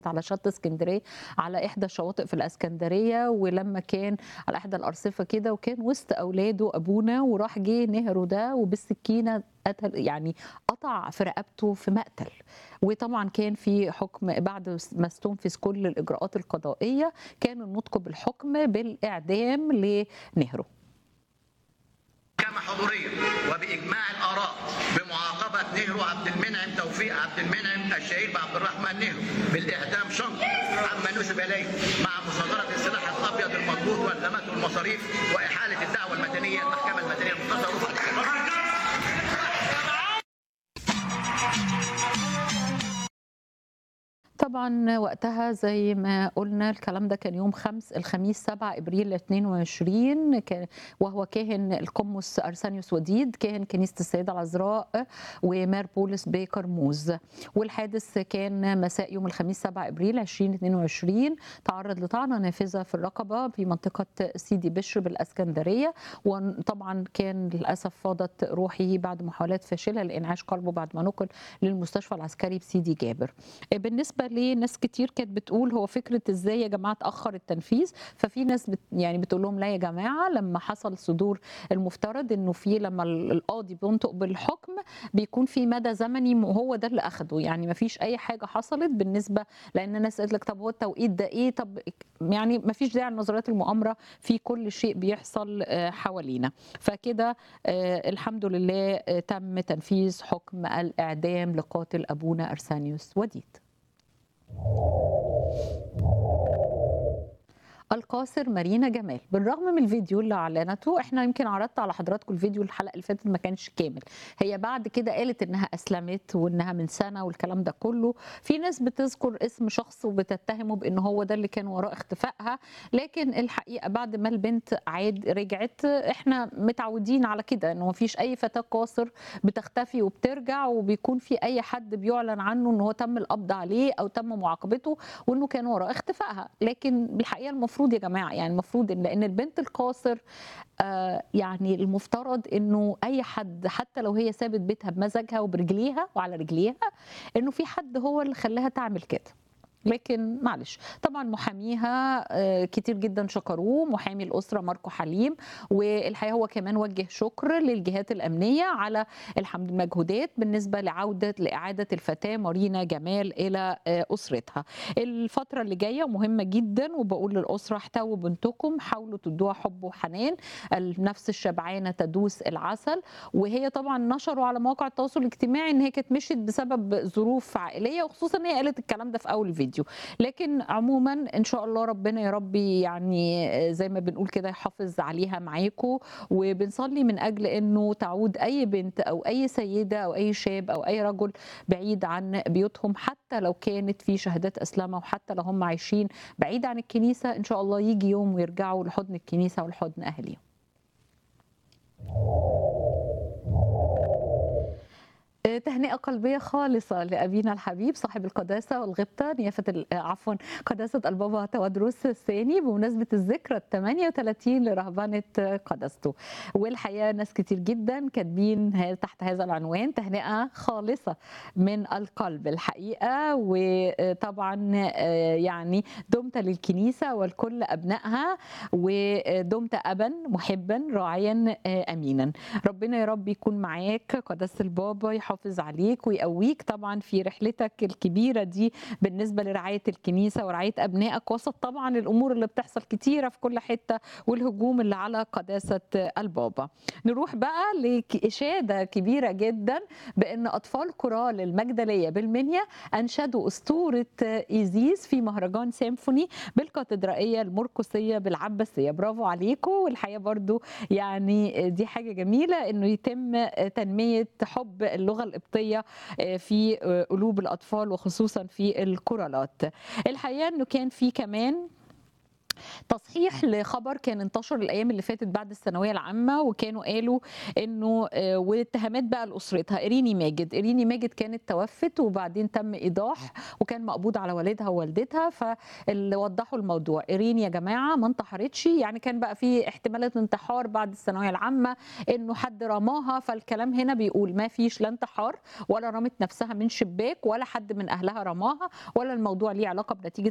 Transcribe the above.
على شط اسكندريه على احدى الشواطئ في الاسكندريه ولما كان على احدى الارصفه كده وكان وسط اولاده ابونا وراح جه نهره ده وبالسكينه قتل يعني قطع في رقبته في مقتل وطبعا كان في حكم بعد ما استنفذ كل الاجراءات القضائيه كان النطق بالحكم بالاعدام لنهره محكمة حضورية وبإجماع الآراء بمعاقبة نهرو عبد المنعم توفيق عبد المنعم الشهير بعبد الرحمن نهرو بالإعدام شنق عما نسب إليه مع مصادرة السلاح الأبيض المضبوط والزمته المصاريف وإحالة الدعوة المدنية المحكمة المدنية المختصرة رفعت طبعا وقتها زي ما قلنا الكلام ده كان يوم خمس الخميس 7 ابريل 22 كان وهو كاهن القمص ارسانيوس وديد كاهن كنيسه السيده العذراء ومار بولس بكرموز والحادث كان مساء يوم الخميس 7 ابريل 2022 تعرض لطعنه نافذه في الرقبه في منطقه سيدي بشر بالاسكندريه وطبعا كان للاسف فاضت روحه بعد محاولات فاشله لانعاش قلبه بعد ما نقل للمستشفى العسكري بسيدي جابر بالنسبه لناس كتير كانت بتقول هو فكره ازاي يا جماعه اتاخر التنفيذ ففي ناس بت يعني بتقول لهم لا يا جماعه لما حصل صدور المفترض انه في لما القاضي بينطق بالحكم بيكون في مدى زمني وهو ده اللي اخده يعني ما فيش اي حاجه حصلت بالنسبه لان الناس قالت لك طب هو التوقيت ده ايه طب يعني ما فيش داعي لنظريات المؤامره في كل شيء بيحصل حوالينا فكده الحمد لله تم تنفيذ حكم الاعدام لقاتل ابونا ارسانيوس وديد القاصر مارينا جمال بالرغم من الفيديو اللي اعلنته احنا يمكن عرضت على حضراتكم الفيديو الحلقه اللي فاتت ما كانش كامل هي بعد كده قالت انها اسلمت وانها من سنه والكلام ده كله في ناس بتذكر اسم شخص وبتتهمه بان هو ده اللي كان وراء اختفائها لكن الحقيقه بعد ما البنت عاد رجعت احنا متعودين على كده انه ما فيش اي فتاه قاصر بتختفي وبترجع وبيكون في اي حد بيعلن عنه ان هو تم القبض عليه او تم معاقبته وانه كان وراء اختفائها لكن بالحقيقه المفروض المفروض يا جماعه يعني المفروض ان لان البنت القاصر آه يعني المفترض انه اي حد حتى لو هي سابت بيتها بمزاجها وبرجليها وعلى رجليها انه في حد هو اللي خلاها تعمل كده لكن معلش طبعا محاميها كتير جدا شكروه محامي الاسره ماركو حليم والحقيقه هو كمان وجه شكر للجهات الامنيه على الحمد المجهودات بالنسبه لعوده لاعاده الفتاه مارينا جمال الى اسرتها الفتره اللي جايه مهمه جدا وبقول للاسره احتووا بنتكم حاولوا تدوها حب وحنان النفس الشبعانه تدوس العسل وهي طبعا نشروا على مواقع التواصل الاجتماعي ان هي كانت مشيت بسبب ظروف عائليه وخصوصا ان هي قالت الكلام ده في اول الفيديو الفيديو لكن عموما ان شاء الله ربنا يا رب يعني زي ما بنقول كده يحافظ عليها معاكم وبنصلي من اجل انه تعود اي بنت او اي سيده او اي شاب او اي رجل بعيد عن بيوتهم حتى لو كانت في شهادات اسلامه وحتى لو هم عايشين بعيد عن الكنيسه ان شاء الله يجي يوم ويرجعوا لحضن الكنيسه ولحضن اهليهم تهنئة قلبية خالصة لأبينا الحبيب صاحب القداسة والغبطة نيافة عفوا قداسة البابا تودروس الثاني بمناسبة الذكرى ال 38 لرهبنة قداسته والحقيقة ناس كتير جدا كاتبين تحت هذا العنوان تهنئة خالصة من القلب الحقيقة وطبعا يعني دمت للكنيسة والكل أبنائها ودمت أبا محبا راعيا أمينا ربنا يا رب يكون معاك قداسة البابا يحافظ عليك ويقويك طبعا في رحلتك الكبيره دي بالنسبه لرعايه الكنيسه ورعايه ابنائك وسط طبعا الامور اللي بتحصل كتيره في كل حته والهجوم اللي على قداسه البابا. نروح بقى لاشاده كبيره جدا بان اطفال كورال المجدليه بالمنيا انشدوا اسطوره ايزيس في مهرجان سيمفوني بالكاتدرائيه المرقسيه بالعباسيه برافو عليكم والحقيقه برضو يعني دي حاجه جميله انه يتم تنميه حب اللغه القبطيه في قلوب الاطفال وخصوصا في الكورالات الحقيقه انه كان في كمان تصحيح لخبر كان انتشر الايام اللي فاتت بعد الثانويه العامه وكانوا قالوا انه آه، واتهامات بقى لاسرتها ايريني ماجد ايريني ماجد كانت توفت وبعدين تم ايضاح وكان مقبوض على والدها ووالدتها فاللي وضحوا الموضوع ايريني يا جماعه ما انتحرتش يعني كان بقى في احتمالات انتحار بعد الثانويه العامه انه حد رماها فالكلام هنا بيقول ما فيش لا انتحار ولا رمت نفسها من شباك ولا حد من اهلها رماها ولا الموضوع ليه علاقه بنتيجه